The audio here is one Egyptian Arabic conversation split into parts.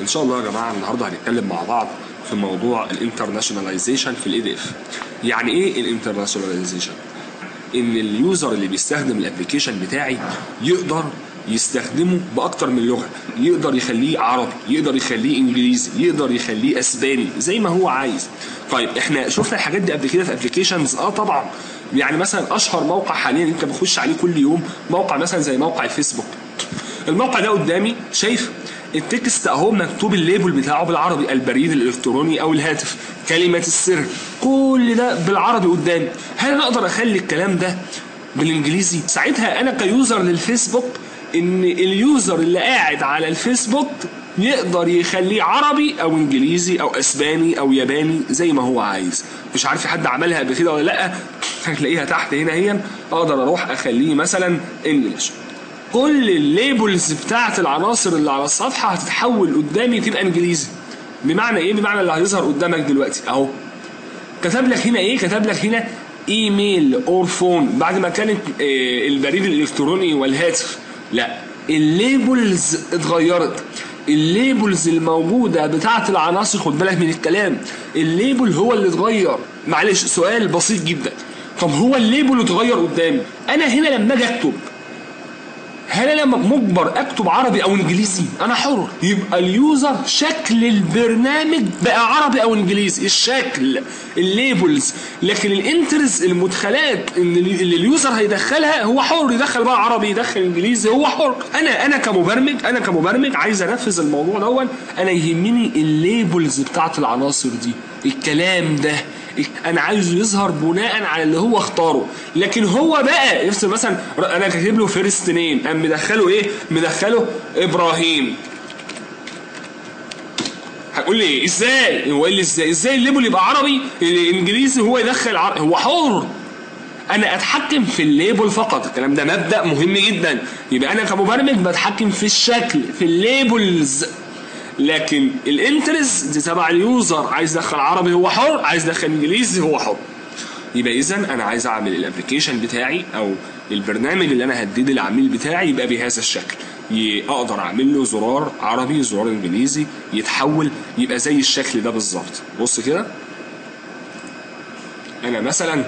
ان شاء الله يا جماعه النهارده هنتكلم مع بعض في موضوع الانترناشوناليزيشن في الاي دي اف يعني ايه الانترناشوناليزيشن ان اليوزر اللي بيستخدم الابلكيشن بتاعي يقدر يستخدمه باكتر من لغه يقدر يخليه عربي يقدر يخليه انجليزي يقدر يخليه اسباني زي ما هو عايز طيب احنا شفنا الحاجات دي قبل كده في ابلكيشنز اه طبعا يعني مثلا اشهر موقع حاليا انت بتخش عليه كل يوم موقع مثلا زي موقع الفيسبوك الموقع ده قدامي شايف التكست اهو مكتوب الليبل بتاعه بالعربي البريد الالكتروني او الهاتف كلمه السر كل ده بالعربي قدامي هل انا اقدر اخلي الكلام ده بالانجليزي ساعتها انا كيوزر للفيسبوك ان اليوزر اللي قاعد على الفيسبوك يقدر يخليه عربي او انجليزي او اسباني او ياباني زي ما هو عايز مش عارف حد عملها قبل كده ولا لا هتلاقيها تحت هنا هي اقدر اروح اخليه مثلا انجلش كل الليبلز بتاعت العناصر اللي على الصفحه هتتحول قدامي تبقى انجليزي بمعنى ايه بمعنى اللي هيظهر قدامك دلوقتي اهو كتب لك هنا ايه كتب لك هنا ايميل اور فون بعد ما كانت آه البريد الالكتروني والهاتف لا الليبلز اتغيرت الليبلز الموجودة بتاعت العناصر خد بالك من الكلام الليبل هو اللي اتغير معلش سؤال بسيط جدا طب هو الليبل اتغير قدامي انا هنا لما اجي اكتب هل انا مجبر اكتب عربي او انجليزي انا حر يبقى اليوزر شكل البرنامج بقى عربي او انجليزي الشكل الليبلز لكن الانترز المدخلات اللي اليوزر هيدخلها هو حر يدخل بقى عربي يدخل انجليزي هو حر انا انا كمبرمج انا كمبرمج عايز انفذ الموضوع دون انا يهمني الليبلز بتاعت العناصر دي الكلام ده انا عايزه يظهر بناء على اللي هو اختاره لكن هو بقى يفصل مثلا انا كاتب له فيرست نيم قام مدخله ايه مدخله ابراهيم هتقول لي ايه ازاي هو قال لي ازاي ازاي الليبل يبقى عربي الانجليزي هو يدخل عربي هو حر انا اتحكم في الليبل فقط الكلام ده مبدا مهم جدا يبقى انا كمبرمج بتحكم في الشكل في الليبلز لكن الانترز دي تبع اليوزر عايز يدخل عربي هو حر عايز يدخل انجليزي هو حر يبقى اذا انا عايز اعمل الابلكيشن بتاعي او البرنامج اللي انا هديه للعميل بتاعي يبقى بهذا الشكل اقدر اعمل له زرار عربي زرار انجليزي يتحول يبقى زي الشكل ده بالظبط بص كده انا مثلا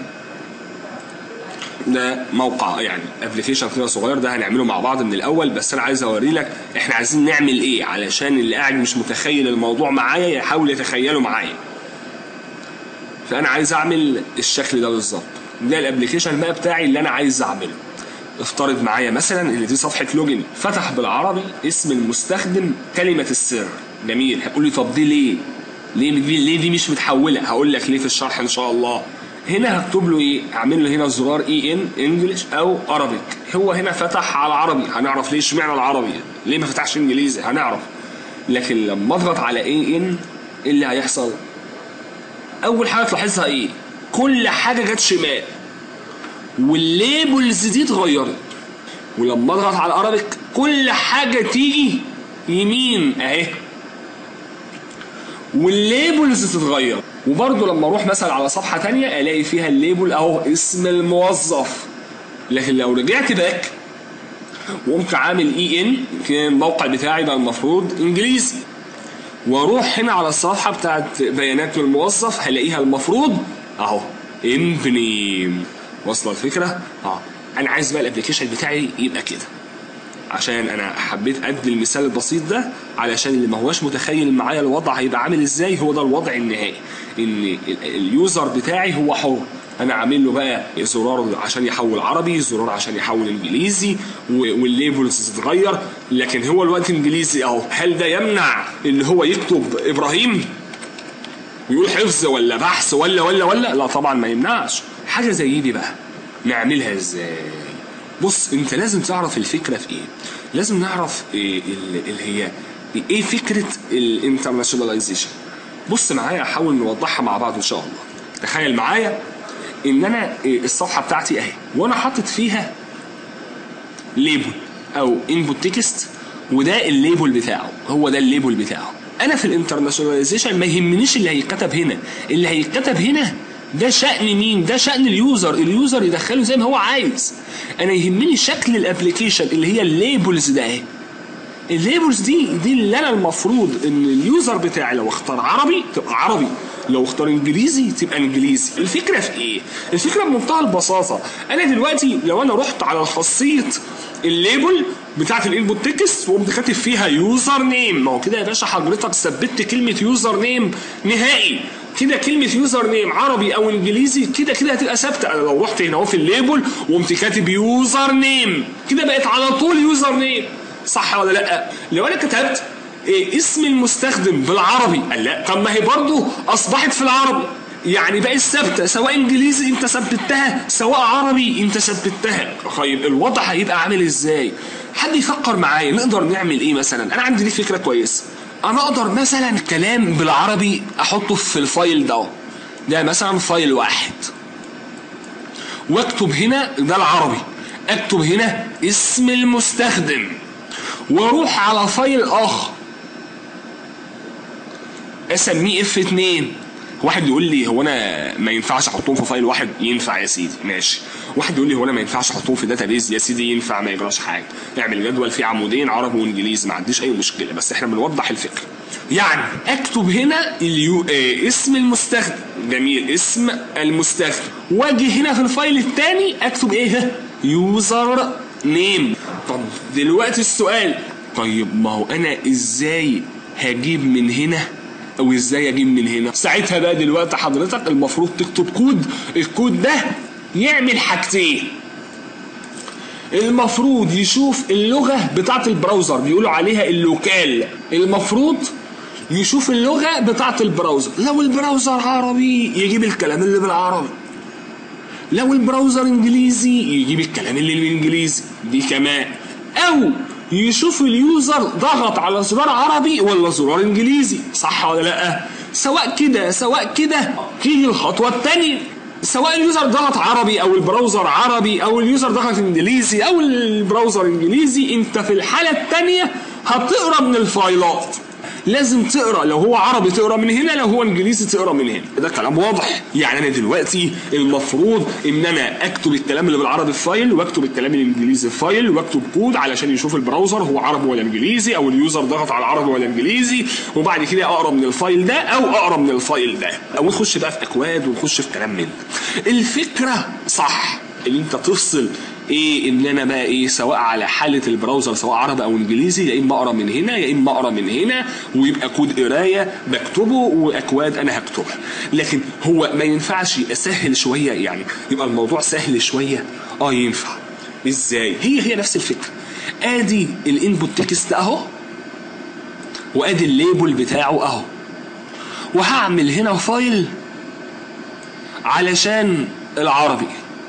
ده موقع يعني ابلكيشن كده صغير ده هنعمله مع بعض من الاول بس انا عايز اوري لك احنا عايزين نعمل ايه علشان اللي قاعد مش متخيل الموضوع معايا يحاول يتخيله معايا فانا عايز اعمل الشكل ده بالظبط ده الابلكيشن بقى بتاعي اللي انا عايز اعمله افترض معايا مثلا ان دي صفحه لوجن فتح بالعربي اسم المستخدم كلمه السر جميل هتقول لي طب دي ليه ليه دي ليه دي مش متحوله هقول لك ليه في الشرح ان شاء الله هنا هكتب له ايه اعمل له هنا زرار اي ان انجلش او ارابيك هو هنا فتح على العربي هنعرف ليه اشمعنى العربي ليه ما فتحش انجليزي هنعرف لكن لما اضغط على اي ان ايه اللي هيحصل اول حاجه تلاحظها ايه كل حاجه جت شمال والليبلز دي اتغيرت ولما اضغط على الارابيك كل حاجه تيجي يمين اهي والليبلز تتغير وبرضه لما اروح مثلا على صفحه تانية الاقي فيها الليبل اهو اسم الموظف لكن لو رجعت باك وقمت عامل اي ان كان الموقع بتاعي بقى المفروض انجليزي واروح هنا على الصفحه بتاعت بيانات الموظف هلاقيها المفروض اهو امبنيم واصله الفكره اه انا عايز بقى الابلكيشن بتاعي يبقى كده عشان انا حبيت ادي المثال البسيط ده علشان اللي ما هواش متخيل معايا الوضع هيبقى عامل ازاي هو ده الوضع النهائي ان اليوزر بتاعي هو حر انا عامل له بقى زرار عشان يحول عربي زرار عشان يحول انجليزي والليبلز تتغير لكن هو الوقت انجليزي اهو هل ده يمنع ان هو يكتب ابراهيم ويقول حفظ ولا بحث ولا ولا ولا لا طبعا ما يمنعش حاجه زي دي بقى نعملها ازاي بص انت لازم تعرف الفكره في ايه لازم نعرف إيه اللي هي ايه فكره الانترناشوناليزيشن بص معايا احاول نوضحها مع بعض ان شاء الله تخيل معايا ان انا الصفحه بتاعتي اهي وانا حاطط فيها ليبل او انبوت تكست وده الليبل بتاعه هو ده الليبل بتاعه انا في الانترناشوناليزيشن ما يهمنيش اللي هيتكتب هنا اللي هيتكتب هنا ده شأن مين؟ ده شأن اليوزر، اليوزر يدخله زي ما هو عايز. أنا يهمني شكل الابلكيشن اللي هي الليبلز ده اهي. الليبلز دي دي اللي انا المفروض ان اليوزر بتاعي لو اختار عربي تبقى عربي لو اختار انجليزي تبقى انجليزي الفكره في ايه الفكره بمنتهى البساطه انا دلوقتي لو انا رحت على خاصيه الليبل بتاعت الانبوت تكست وقمت كاتب فيها يوزر نيم ما هو كده يا باشا حضرتك ثبتت كلمه يوزر نيم نهائي كده كلمة يوزر نيم عربي أو إنجليزي كده كده هتبقى ثابتة أنا لو رحت هنا أهو في الليبل وقمت كاتب يوزر نيم كده بقت على طول يوزر نيم صح ولا لأ؟ لو أنا كتبت إيه اسم المستخدم بالعربي قال لا طب ما هي برضه أصبحت في العربي يعني بقت ثابته سواء انجليزي انت ثبتها سواء عربي انت ثبتها طيب الوضع هيبقى عامل ازاي حد يفكر معايا نقدر نعمل ايه مثلا انا عندي دي فكره كويسه انا اقدر مثلا كلام بالعربي احطه في الفايل ده ده مثلا فايل واحد واكتب هنا ده العربي اكتب هنا اسم المستخدم واروح على فايل اخر اسميه اف 2 واحد يقول لي هو انا ما ينفعش احطهم في فايل واحد ينفع يا سيدي ماشي واحد يقول لي هو انا ما ينفعش احطهم في داتابيز يا سيدي ينفع ما يجراش حاجه اعمل جدول فيه عمودين عربي وانجليزي ما عنديش اي مشكله بس احنا بنوضح الفكره يعني اكتب هنا اليو... اه اسم المستخدم جميل اسم المستخدم واجي هنا في الفايل الثاني اكتب ايه يوزر نيم طب دلوقتي السؤال طيب ما هو انا ازاي هجيب من هنا او ازاي اجيب من هنا ساعتها بقى دلوقتي حضرتك المفروض تكتب كود الكود ده يعمل حاجتين المفروض يشوف اللغة بتاعت البراوزر بيقولوا عليها اللوكال المفروض يشوف اللغة بتاعت البراوزر لو البراوزر عربي يجيب الكلام اللي بالعربي لو البراوزر انجليزي يجيب الكلام اللي بالانجليزي دي كمان او يشوف اليوزر ضغط على زرار عربي ولا زرار انجليزي صح ولا لا سواء كده سواء كده تيجي الخطوه الثانيه سواء اليوزر ضغط عربي او البراوزر عربي او اليوزر ضغط انجليزي او البراوزر انجليزي انت في الحاله الثانيه هتقرا من الفايلات لازم تقرا لو هو عربي تقرا من هنا لو هو انجليزي تقرا من هنا ده كلام واضح يعني انا دلوقتي المفروض ان انا اكتب الكلام اللي بالعربي في فايل واكتب الكلام الانجليزي في فايل واكتب كود علشان يشوف البراوزر هو عربي ولا انجليزي او اليوزر ضغط على العربي ولا انجليزي وبعد كده اقرا من الفايل ده او اقرا من الفايل ده او نخش بقى في اكواد ونخش في كلام من ده الفكره صح ان انت تفصل ايه ان انا بقى ايه سواء على حاله البراوزر سواء عربي او انجليزي يا اما اقرا من هنا يا اما اقرا من هنا ويبقى كود قرايه بكتبه واكواد انا هكتبها لكن هو ما ينفعش اسهل شويه يعني يبقى الموضوع سهل شويه اه ينفع ازاي هي هي نفس الفكره ادي الانبوت تكست اهو وادي الليبل بتاعه اهو وهعمل هنا فايل علشان العربي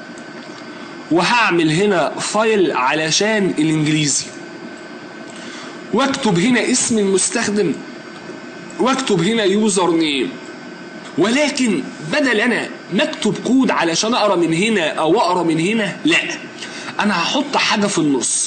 وهعمل هنا فايل علشان الانجليزي واكتب هنا اسم المستخدم واكتب هنا يوزر نيم ولكن بدل انا مكتب كود علشان اقرا من هنا او اقرا من هنا لا انا هحط حاجه في النص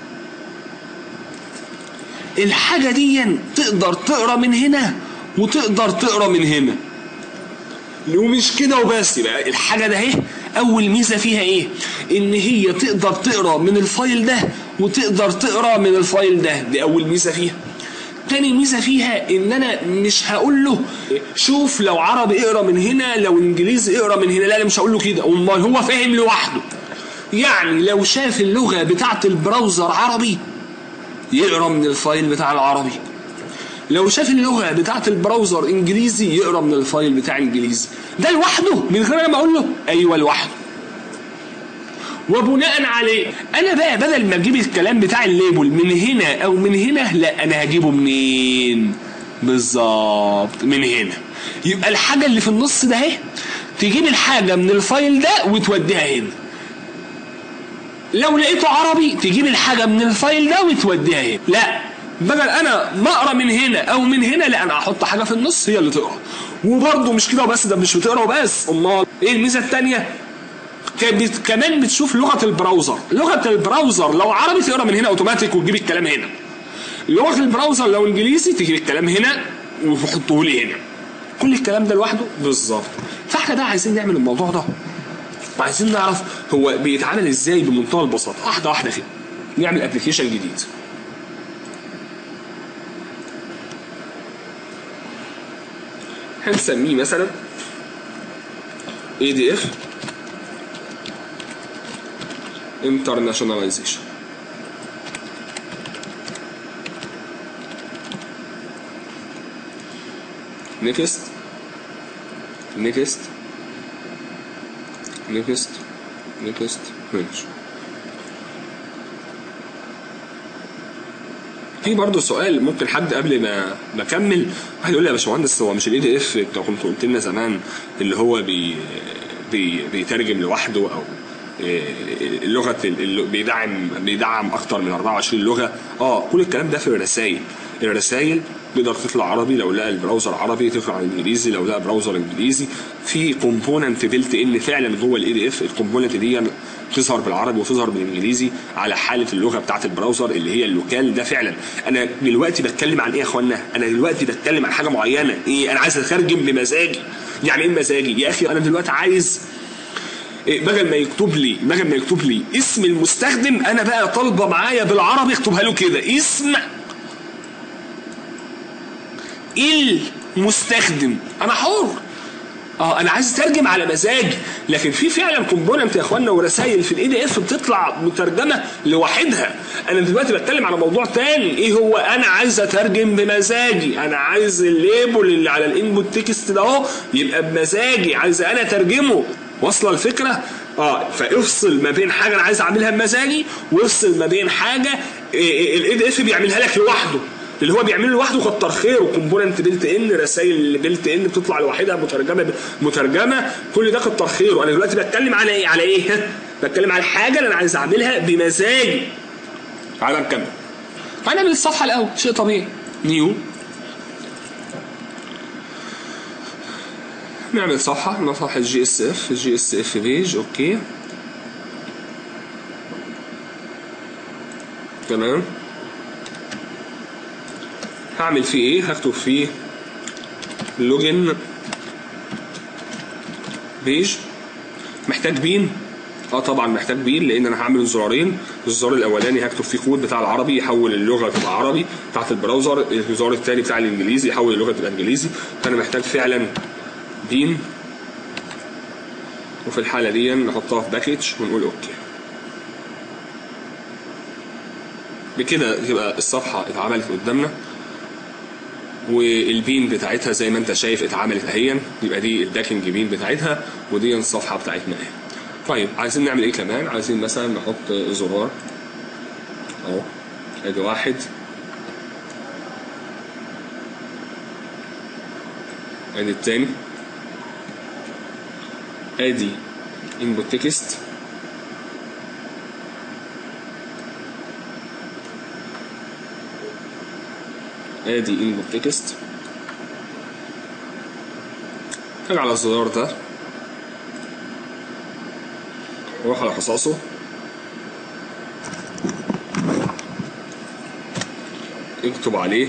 الحاجه دي تقدر تقرا من هنا وتقدر تقرا من هنا ومش كده وبس يبقى الحاجه ده اهي اول ميزه فيها ايه ان هي تقدر تقرا من الفايل ده وتقدر تقرا من الفايل ده دي اول ميزه فيها تاني ميزه فيها ان انا مش هقول له شوف لو عربي اقرا من هنا لو انجليزي اقرا من هنا لا انا مش هقول له كده امال هو فاهم لوحده يعني لو شاف اللغه بتاعه البراوزر عربي يقرا من الفايل بتاع العربي لو شاف اللغه بتاعه البراوزر انجليزي يقرا من الفايل بتاع انجليزي ده لوحده من غير انا ما اقول له ايوه لوحده وبناء عليه انا بقى بدل ما اجيب الكلام بتاع الليبل من هنا او من هنا لا انا هجيبه منين بالظبط من هنا يبقى الحاجه اللي في النص ده اهي تجيب الحاجه من الفايل ده وتوديها هنا لو لقيته عربي تجيب الحاجه من الفايل ده وتوديها هنا لا بدل انا ما اقرا من هنا او من هنا لا انا احط حاجه في النص هي اللي تقرا وبرده مش كده وبس ده مش بتقرا وبس امال ايه الميزه الثانيه كمان بتشوف لغه البراوزر لغه البراوزر لو عربي تقرا من هنا اوتوماتيك وتجيب الكلام هنا لغه البراوزر لو انجليزي تجيب الكلام هنا وتحطه لي هنا كل الكلام ده لوحده بالظبط فاحنا بقى عايزين نعمل الموضوع ده وعايزين نعرف هو بيتعامل ازاي بمنتهى البساطه واحده واحده كده نعمل ابلكيشن جديد هنسميه مثلا ADF internationalization next next next next finish في برضه سؤال ممكن حد قبل ما ما اكمل واحد يقول لي يا باشمهندس هو مش الاي دي اف انت كنت قلت لنا زمان اللي هو بي بي بيترجم لوحده او اللغه اللي بيدعم بيدعم اكتر من 24 لغه اه كل الكلام ده في الرسائل الرسائل تقدر تطلع عربي لو لقى البراوزر عربي تطلع انجليزي لو لقى براوزر انجليزي في كومبوننت بيلت ان فعلا جوه الاي دي اف الكومبوننت دي تظهر بالعربي وتظهر بالانجليزي على حاله اللغه بتاعه البراوزر اللي هي اللوكال ده فعلا انا دلوقتي بتكلم عن ايه يا اخوانا انا دلوقتي بتكلم عن حاجه معينه ايه انا عايز اترجم بمزاجي يعني ايه مزاجي يا اخي انا دلوقتي عايز إيه بدل ما يكتب لي بدل ما يكتب لي اسم المستخدم انا بقى طالبه معايا بالعربي اكتبها له كده اسم المستخدم انا حر اه انا عايز اترجم على مزاجي لكن في فعلا كومبوننت يا اخوانا ورسائل في الاي دي اف بتطلع مترجمه لوحدها انا دلوقتي بتكلم على موضوع تاني ايه هو انا عايز اترجم بمزاجي انا عايز الليبل اللي على الانبوت تكست ده اهو يبقى بمزاجي عايز انا اترجمه واصله الفكره اه فافصل ما بين حاجه انا عايز اعملها بمزاجي وافصل ما بين حاجه الاي دي اف بيعملها لك لوحده اللي هو بيعمله لوحده كتر خيره كومبوننت بيلت ان رسائل بيلت ان بتطلع لوحدها مترجمه مترجمه كل ده كتر خيره انا دلوقتي بتكلم على ايه على ايه بتكلم على الحاجه اللي انا عايز اعملها بمزاجي تعالى نكمل هنعمل الصفحه الاول شيء طبيعي نيو نعمل صفحه صفحه جي اس اف جي اس اف بيج اوكي تمام هعمل فيه ايه هكتب فيه لوجن بيج محتاج بين اه طبعا محتاج بين لان انا هعمل زرارين الزرار الاولاني هكتب فيه كود بتاع العربي يحول اللغه تبقى عربي بتاعت البراوزر الزرار الثاني بتاع الانجليزي يحول اللغه تبقى انجليزي فانا محتاج فعلا بين وفي الحاله دي نحطها في باكج ونقول اوكي بكده تبقى الصفحه اتعملت قدامنا والبين بتاعتها زي ما انت شايف اتعملت اهيا يبقى دي الباكنج بين بتاعتها ودي الصفحه بتاعتنا اهي طيب عايزين نعمل ايه كمان عايزين مثلا نحط زرار اهو ادي واحد ادي التاني ادي input text ادي input text هاجي على الزرار ده واروح على قصاصه اكتب عليه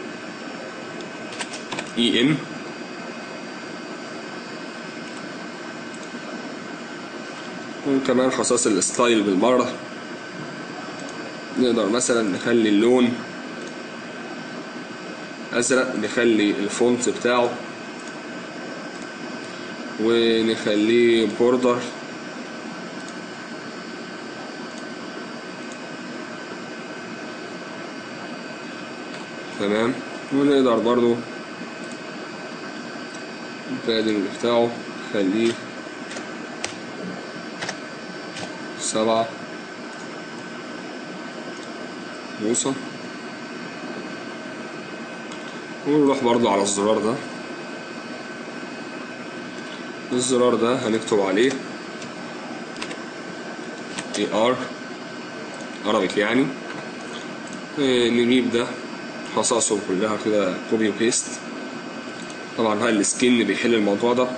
اي ان وكمان خصائص الستايل بالمرة نقدر مثلا نخلي اللون ازرق نخلي الفونت بتاعه ونخليه بوردر تمام ونقدر برضو البادنج بتاعه نخليه سبعة بوصة ونروح برضو على الزرار ده الزرار ده هنكتب عليه AR Arabic يعني نجيب ده خصائصه كلها كده كوبي وبيست طبعا هاي السكن بيحل الموضوع ده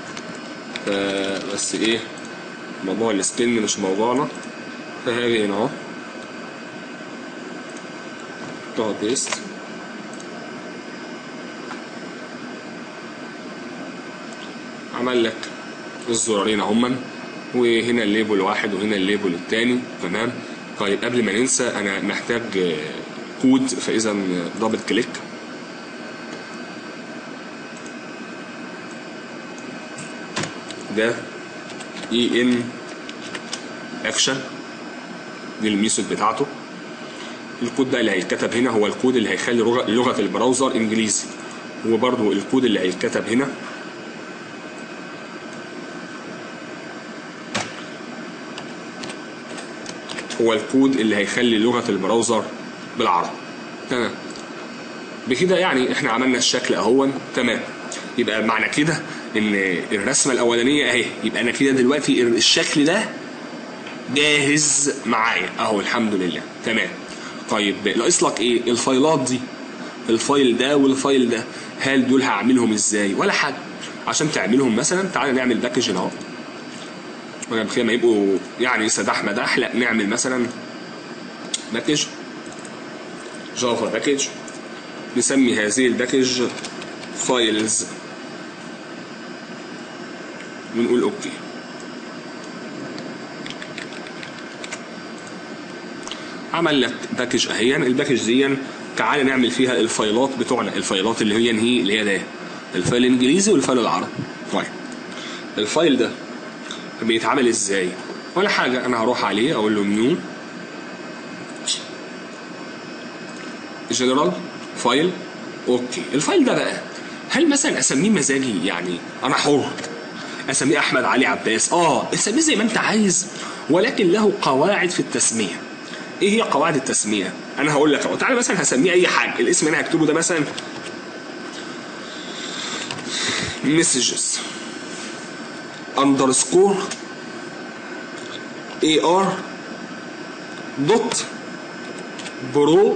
بس ايه موضوع السكن مش موضوعنا فهاجي هنا اهو تقعد بيست عمل لك الزرارين اهما وهنا الليبل واحد وهنا الليبل التاني تمام طيب قبل ما ننسى انا محتاج كود فاذا دبل كليك ده اي ان اكشن دي الميثود بتاعته الكود ده اللي هيتكتب هنا هو الكود اللي هيخلي لغه لغة البراوزر انجليزي وبرضو الكود اللي هيتكتب هنا هو الكود اللي هيخلي لغة البراوزر بالعربي تمام بكده يعني احنا عملنا الشكل اهون تمام يبقى معنى كده ان الرسمه الاولانيه اهي يبقى انا كده دلوقتي الشكل ده جاهز معايا اهو الحمد لله تمام طيب ناقص لك ايه الفايلات دي الفايل ده والفايل ده هل دول هعملهم ازاي ولا حاجه عشان تعملهم مثلا تعالى نعمل باكج هنا اهو وانا بخير ما يبقوا يعني سداح مداح لا نعمل مثلا باكج جافا باكج نسمي هذه الباكج فايلز ونقول اوكي عمل لك باكج اهيا الباكج دي تعالى نعمل فيها الفايلات بتوعنا الفايلات اللي هي هي اللي هي ده الفايل الانجليزي والفايل العربي طيب الفايل ده بيتعمل ازاي ولا حاجه انا هروح عليه اقول له نيو جنرال فايل اوكي الفايل ده بقى هل مثلا اسميه مزاجي يعني انا حر اسميه احمد علي عباس اه اسميه زي ما انت عايز ولكن له قواعد في التسميه ايه هي قواعد التسميه انا هقول لك اهو تعالى مثلا هسميه اي حاجه الاسم اللي انا هكتبه ده مثلا مسجز اندرسكور اي ار دوت برو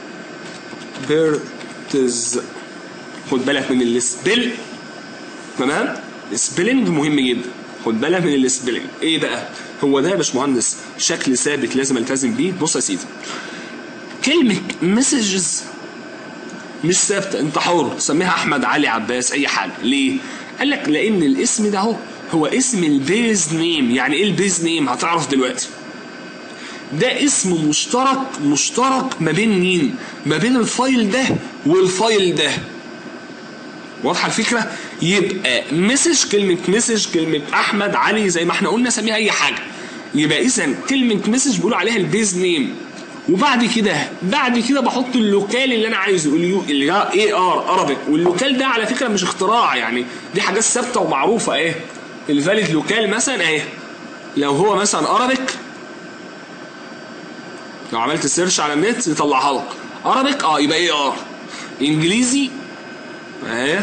بيرتز خد بالك من السبيل تمام السبيلنج مهم جدا خد بالك من السبيلنج ايه بقى هو ده يا باشمهندس شكل ثابت لازم التزم بيه بص يا سيدي كلمه مسجز مش ثابته انت حر سميها احمد علي عباس اي حاجه ليه قال لك لان الاسم ده اهو هو اسم البيز نيم يعني ايه البيز نيم هتعرف دلوقتي ده اسم مشترك مشترك ما بين مين ما بين الفايل ده والفايل ده واضحه الفكره يبقى مسج كلمه مسج كلمه احمد علي زي ما احنا قلنا سميها اي حاجه يبقى اذا كلمه مسج بيقولوا عليها البيز نيم وبعد كده بعد كده بحط اللوكال اللي انا عايزه اللي هو اي ار ارابيك واللوكال ده على فكره مش اختراع يعني دي حاجات ثابته ومعروفه اهي الفاليد لوكال مثلا اهي لو هو مثلا ارابيك لو عملت سيرش على النت يطلعها لك ارابيك اه يبقى اي ار انجليزي اهي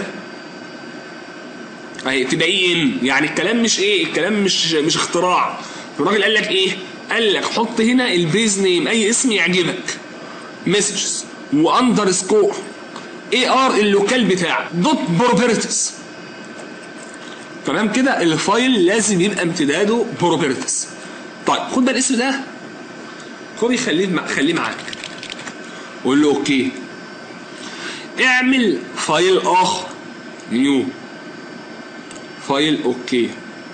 اهي تبقى اي ان يعني الكلام مش ايه الكلام مش مش اختراع الراجل قال لك ايه قال لك حط هنا البيز نيم اي اسم يعجبك مسجز واندر سكور اي ار اللوكال بتاعك دوت بروبرتيز تمام كده الفايل لازم يبقى امتداده بروبرتيز طيب خد بقى الاسم ده خد خليه مع... خليه معاك قول له اوكي اعمل فايل اخر نيو فايل اوكي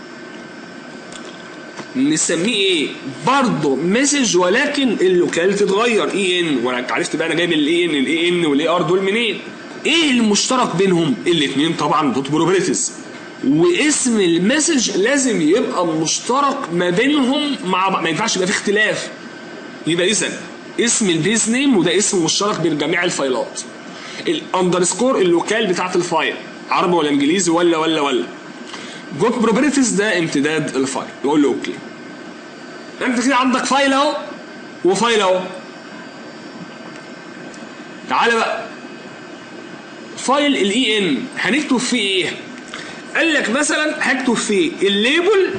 نسميه ايه برضه مسج ولكن اللوكال تتغير اي ان وانا عرفت بقى انا جايب الاي ان الاي ان والاي ار دول منين ايه المشترك بينهم الاثنين طبعا دوت بروبرتيز واسم المسج لازم يبقى مشترك ما بينهم مع بعض ما ينفعش يبقى في اختلاف يبقى اذا اسم البيز نيم وده اسم مشترك بين جميع الفايلات الاندرسكور اللوكال بتاعت الفايل عربي ولا انجليزي ولا ولا ولا جوت بروبرتيز ده امتداد الفايل يقول له اوكي انت كده عندك فايل اهو وفايل اهو تعالى بقى فايل الاي ان هنكتب فيه ايه قال لك مثلا هكتب فيه الليبل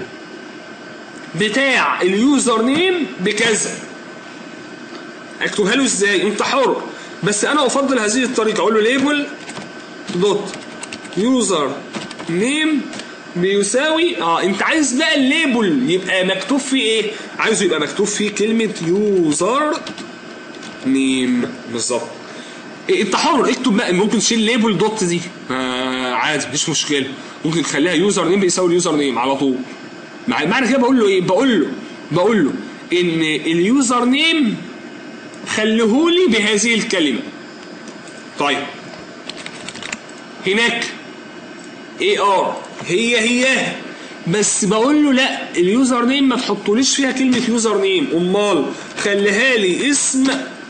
بتاع اليوزر نيم بكذا اكتبها له ازاي انت حر بس انا افضل هذه الطريقه اقول له ليبل دوت يوزر نيم بيساوي اه انت عايز بقى الليبل يبقى مكتوب فيه ايه عايزه يبقى مكتوب فيه كلمه يوزر نيم بالظبط إيه انت حر اكتب بقى ممكن تشيل ليبل دوت دي آه عادي مفيش مشكله ممكن تخليها يوزر نيم بيساوي اليوزر نيم على طول مع معنى كده بقول له ايه بقول له بقول له ان اليوزر نيم خليهولي بهذه الكلمه طيب هناك اي ار هي هي بس بقول له لا اليوزر نيم ما تحطوليش فيها كلمه يوزر نيم امال خليها لي اسم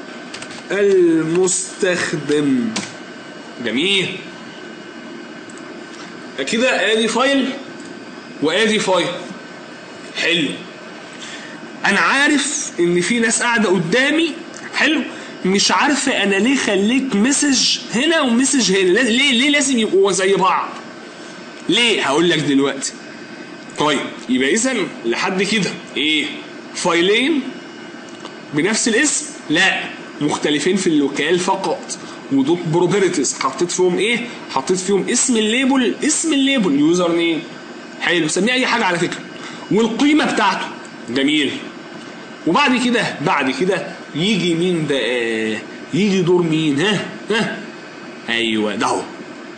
المستخدم جميل كده ادي فايل وادي فايل حلو انا عارف ان في ناس قاعده قدامي حلو مش عارفه انا ليه خليت مسج هنا ومسج هنا ليه ليه لازم يبقوا زي بعض ليه هقول لك دلوقتي طيب يبقى اذا لحد كده ايه فايلين بنفس الاسم لا مختلفين في اللوكال فقط ودول بروبرتيز حطيت فيهم ايه حطيت فيهم اسم الليبل اسم الليبل يوزر نيم حلو سميه اي حاجه على فكره والقيمه بتاعته جميل وبعد كده بعد كده يجي مين بقى يجي دور مين ها ها ايوه ده هو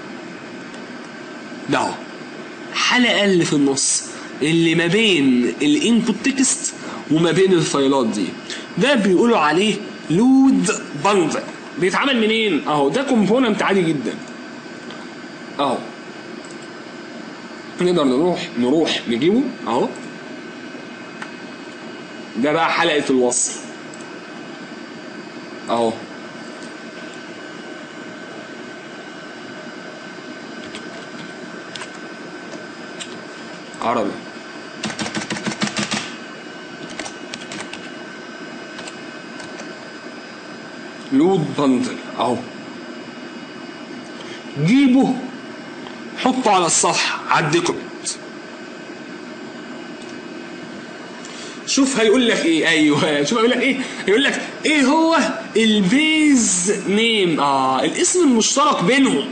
ده هو حلقه اللي في النص اللي ما بين الانبوت تكست وما بين الفايلات دي ده بيقولوا عليه لود بندل بيتعمل منين اهو ده كومبوننت عادي جدا اهو نقدر نروح نروح نجيبه اهو ده بقى حلقه الوصل اهو عربي لود بندل اهو جيبه حطه على الصفحة على الديكومنت شوف هيقول لك ايه ايوه شوف هيقول لك ايه هيقول لك ايه هو البيز نيم اه الاسم المشترك بينهم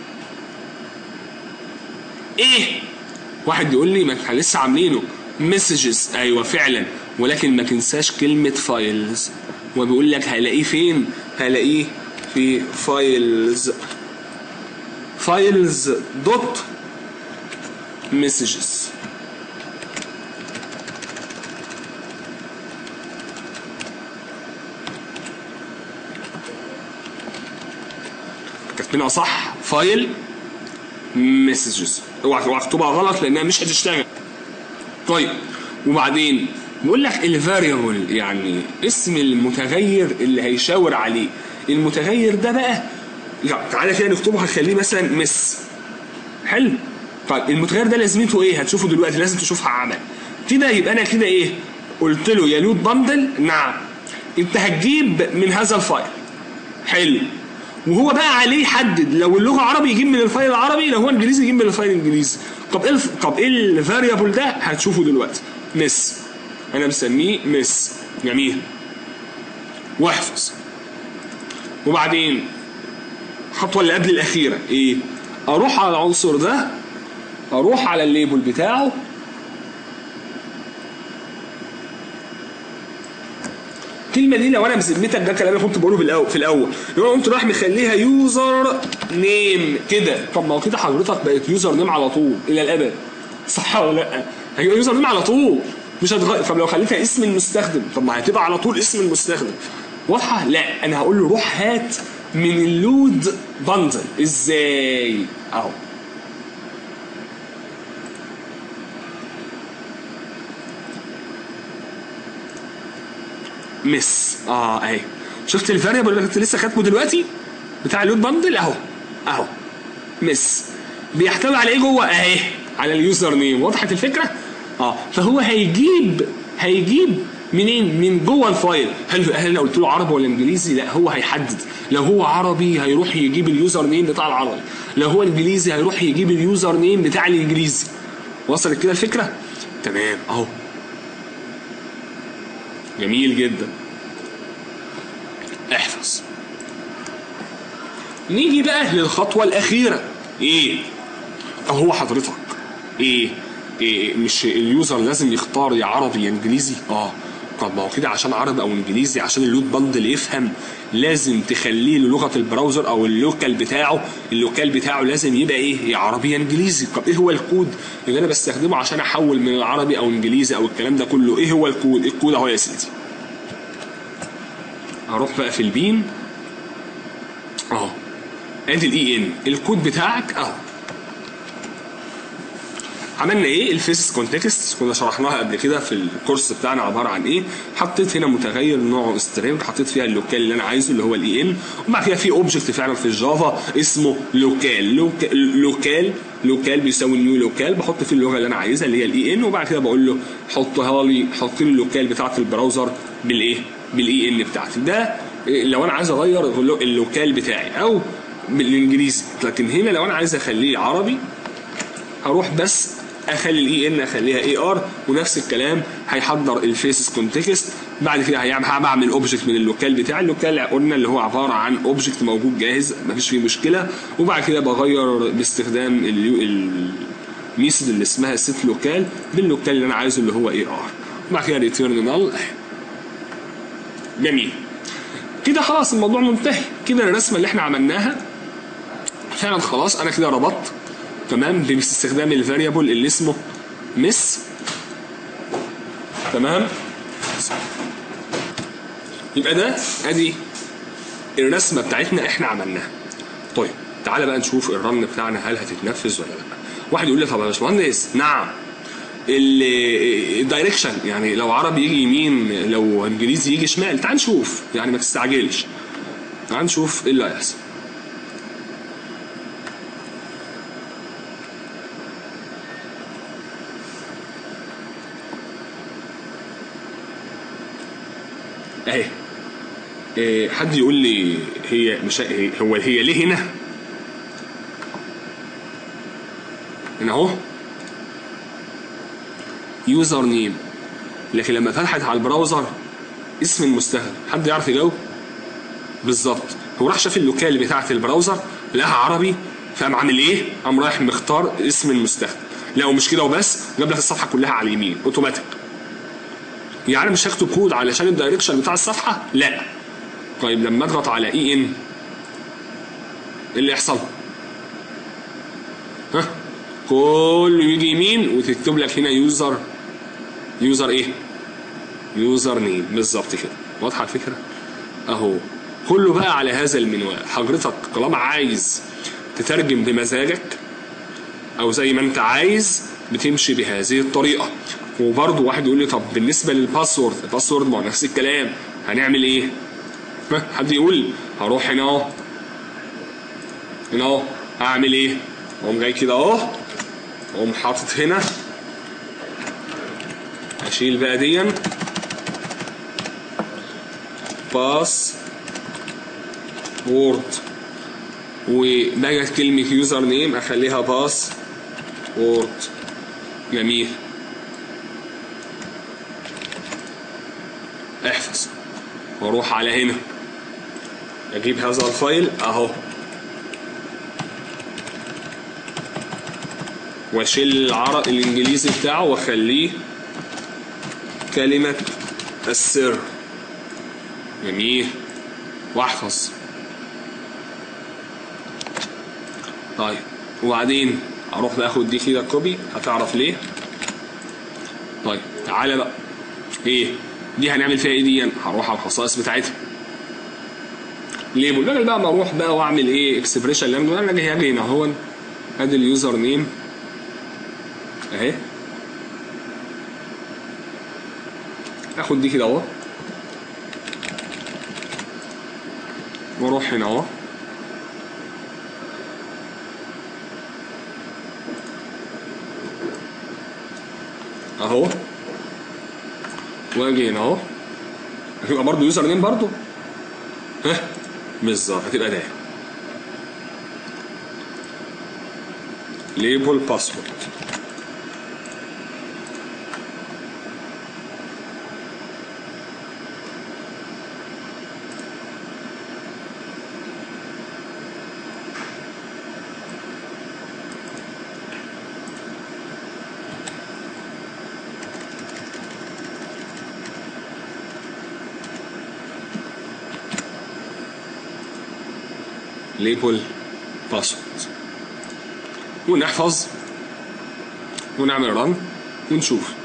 ايه واحد يقول لي ما احنا لسه عاملينه مسجز ايوه فعلا ولكن ما تنساش كلمه فايلز وبيقول لك هلاقيه فين هلاقيه في فايلز فايلز دوت مسجز كاتبينها صح فايل مسجز اوعى اوعى تكتبها غلط لانها مش هتشتغل طيب وبعدين بيقول لك الفاريبل يعني اسم المتغير اللي هيشاور عليه المتغير ده بقى لا تعالى كده نكتبه هنخليه مثلا مس حلو طيب المتغير ده لازمته ايه هتشوفه دلوقتي لازم تشوفها عمل كده يبقى انا كده ايه قلت له يا لود بندل نعم انت هتجيب من هذا الفايل حلو وهو بقى عليه يحدد لو اللغه عربي يجيب من الفايل العربي لو هو انجليزي يجيب من الفايل الانجليزي طب ايه الف... طب ايه الفاريبل ده هتشوفه دلوقتي مس انا مسميه مس جميل واحفظ وبعدين الخطوه اللي قبل الاخيره ايه اروح على العنصر ده اروح على الليبل بتاعه الكلمه دي لو انا بذمتك ده كلام انا كنت بقوله في الاول في الاول لو انا قمت رايح مخليها يوزر نيم كده طب ما هو كده حضرتك بقت يوزر نيم على طول الى الابد صح ولا لا؟ هيبقى يوزر نيم على طول مش هتغير طب لو خليتها اسم المستخدم طب ما هتبقى على طول اسم المستخدم واضحه؟ لا انا هقول له روح هات من اللود بندل ازاي؟ اهو مس اه اهي شفت الفاريبل اللي كنت لسه كاتبه دلوقتي بتاع اللود بندل اهو اهو مس بيحتوي على ايه جوه اهي على اليوزر نيم وضحت الفكره اه فهو هيجيب هيجيب منين من جوه الفايل هل هل انا قلت له عربي ولا انجليزي لا هو هيحدد لو هو عربي هيروح يجيب اليوزر نيم بتاع العربي لو هو انجليزي هيروح يجيب اليوزر نيم بتاع الانجليزي وصلت كده الفكره تمام اهو جميل جدا احفظ نيجي بقى للخطوة الأخيرة إيه؟ هو حضرتك إيه؟ إيه مش اليوزر لازم يختار يا عربي يا إنجليزي؟ آه طب ما هو كده عشان عربي أو إنجليزي عشان اللود بندل يفهم لازم تخليه لغة البراوزر أو اللوكال بتاعه اللوكال بتاعه لازم يبقى إيه؟ يا عربي يا إنجليزي طب إيه هو الكود اللي أنا بستخدمه عشان أحول من العربي أو إنجليزي أو الكلام ده كله إيه هو الكود؟ الكود أهو يا سيدي هروح بقى في البين اهو ادي الاي ان الكود بتاعك اهو عملنا ايه الفيسز كونتكست كنا شرحناها قبل كده في الكورس بتاعنا عباره عن ايه حطيت هنا متغير نوعه سترينج حطيت فيها اللوكال اللي انا عايزه اللي هو الاي ان وبعد كده في اوبجكت فعلا في الجافا اسمه لوكال لوكال لوكال, لوكال بيساوي نيو لوكال بحط فيه اللغه اللي انا عايزها اللي هي الاي ان وبعد كده بقول له حطها لي حط لي اللوكال بتاعت البراوزر بالايه بالاي ان بتاعتي ده لو انا عايز اغير اللوكال بتاعي او بالانجليزي لكن هنا لو انا عايز اخليه عربي هروح بس اخلي الاي ان اخليها اي ار ونفس الكلام هيحضر الفيسز كونتكست بعد كده هيعمل بعمل اوبجكت من اللوكال بتاعي اللوكال قلنا اللي هو عباره عن اوبجكت موجود جاهز مفيش فيه مشكله وبعد كده بغير باستخدام الميثود اللي اسمها سيت لوكال باللوكال اللي انا عايزه اللي هو اي ار وبعد كده ريتيرن نال جميل كده خلاص الموضوع منتهي كده الرسمه اللي احنا عملناها فعلا خلاص انا كده ربطت تمام باستخدام الفاريبل اللي اسمه مس تمام يبقى ده ادي الرسمه بتاعتنا احنا عملناها طيب تعالى بقى نشوف الرن بتاعنا هل هتتنفذ ولا لا واحد يقول لي طب يا باشمهندس نعم الدايركشن يعني لو عربي يجي يمين لو انجليزي يجي شمال تعال نشوف يعني ما تستعجلش تعال نشوف ايه اللي هيحصل اهي إيه حد يقول لي هي مش هي هو هي ليه هنا؟ هنا اهو يوزر نيم لكن لما فتحت على البراوزر اسم المستخدم حد يعرف يجاوب؟ بالظبط هو راح شاف اللوكال بتاعت البراوزر لقاها عربي فقام عامل ايه؟ قام رايح مختار اسم المستخدم لو مش كده وبس جاب لك الصفحه كلها على اليمين اوتوماتيك يعني مش هكتب كود علشان الدايركشن بتاع الصفحه لا طيب لما اضغط على اي ان ايه اللي يحصل ها كله يجي يمين وتكتب لك هنا يوزر يوزر ايه يوزر نيم بالظبط كده واضحه الفكره اهو كله بقى على هذا المنوال حضرتك طالما عايز تترجم بمزاجك او زي ما انت عايز بتمشي بهذه الطريقه وبرضه واحد يقول لي طب بالنسبه للباسورد الباسورد ما هو نفس الكلام هنعمل ايه حد يقول هروح هنا اهو هنا اهو هعمل ايه اقوم جاي كده اهو اقوم حاطط هنا اشيل بقى ديا باس وورد وبقى كلمة يوزر نيم اخليها باس وورد جميل احفظ واروح على هنا اجيب هذا الفايل اهو واشيل العرق الانجليزي بتاعه واخليه كلمة السر جميل واحفظ طيب وبعدين اروح باخد دي كده كوبي هتعرف ليه طيب تعالى بقى ايه دي هنعمل فيها ايه دي هروح على الخصائص بتاعتها ليبل بدل بقى ما اروح بقى واعمل ايه اكسبريشن لانجوج انا جاي هاجي هنا اهو ادي اليوزر نيم اهي اخد دي كده اهو واروح هنا اهو اهو واجي هنا اهو هتبقى برضه يوزر نيم برضه ها بالظبط هتبقى ده ليبل باسورد ليبل باسورد ونحفظ ونعمل رن ونشوف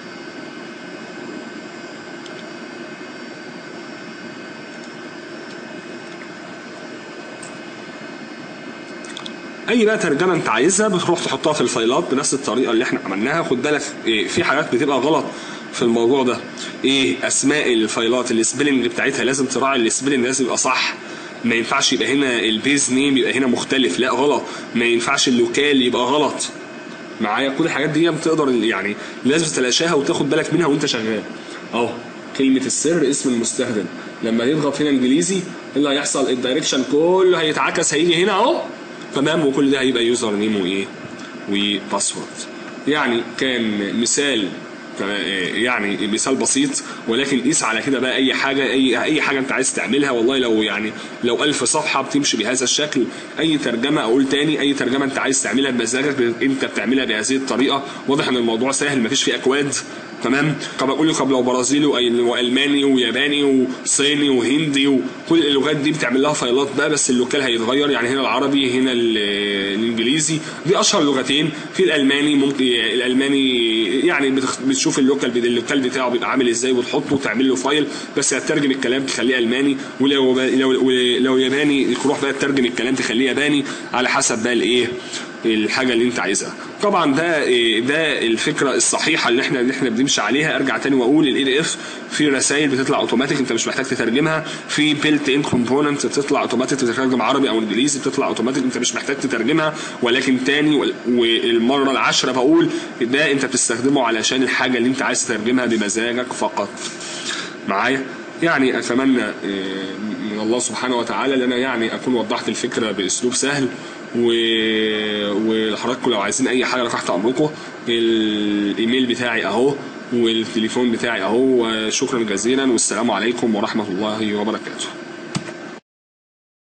اي بقى ترجمه انت عايزها بتروح تحطها في الفايلات بنفس الطريقه اللي احنا عملناها خد بالك إيه في حاجات بتبقى غلط في الموضوع ده ايه اسماء الفايلات السبيلنج بتاعتها لازم تراعي السبيلنج لازم يبقى صح ما ينفعش يبقى هنا البيز نيم يبقى هنا مختلف لا غلط ما ينفعش اللوكال يبقى غلط معايا كل الحاجات دي بتقدر يعني لازم تتلاشاها وتاخد بالك منها وانت شغال اهو كلمة السر اسم المستخدم لما يضغط هنا انجليزي ايه اللي هيحصل الدايركشن كله هيتعكس هيجي هنا اهو تمام وكل ده هيبقى يوزر نيم وايه وباسورد يعني كان مثال يعني مثال بسيط ولكن قيس على كده بقى اي حاجه اي اي حاجه انت عايز تعملها والله لو يعني لو ألف صفحه بتمشي بهذا الشكل اي ترجمه اقول تاني اي ترجمه انت عايز تعملها بمزاجك انت بتعملها بهذه الطريقه واضح ان الموضوع سهل مفيش فيه اكواد تمام طب اقول لك لو برازيلي والماني وياباني وصيني وهندي وكل اللغات دي بتعمل لها فايلات بقى بس اللوكال هيتغير يعني هنا العربي هنا الانجليزي دي اشهر لغتين في الالماني ممكن الالماني يعني بتشوف اللوكال اللوكال بتاعه بيبقى عامل ازاي وتحطه وتعمل له فايل بس هتترجم الكلام تخليه الماني ولو لو لو ياباني تروح بقى تترجم الكلام تخليه ياباني على حسب بقى الايه الحاجه اللي انت عايزها طبعا ده ده الفكره الصحيحه اللي احنا اللي احنا بنمشي عليها ارجع تاني واقول الاي دي اف في رسائل بتطلع اوتوماتيك انت مش محتاج تترجمها في بيلت ان كومبوننت بتطلع اوتوماتيك تترجم عربي او انجليزي بتطلع اوتوماتيك انت مش محتاج تترجمها ولكن تاني والمره العاشره بقول ده انت بتستخدمه علشان الحاجه اللي انت عايز تترجمها بمزاجك فقط معايا يعني اتمنى من الله سبحانه وتعالى ان انا يعني اكون وضحت الفكره باسلوب سهل و... ولحضراتكم لو عايزين اي حاجه تحت امركم الايميل بتاعي اهو والتليفون بتاعي اهو وشكرا جزيلا والسلام عليكم ورحمه الله وبركاته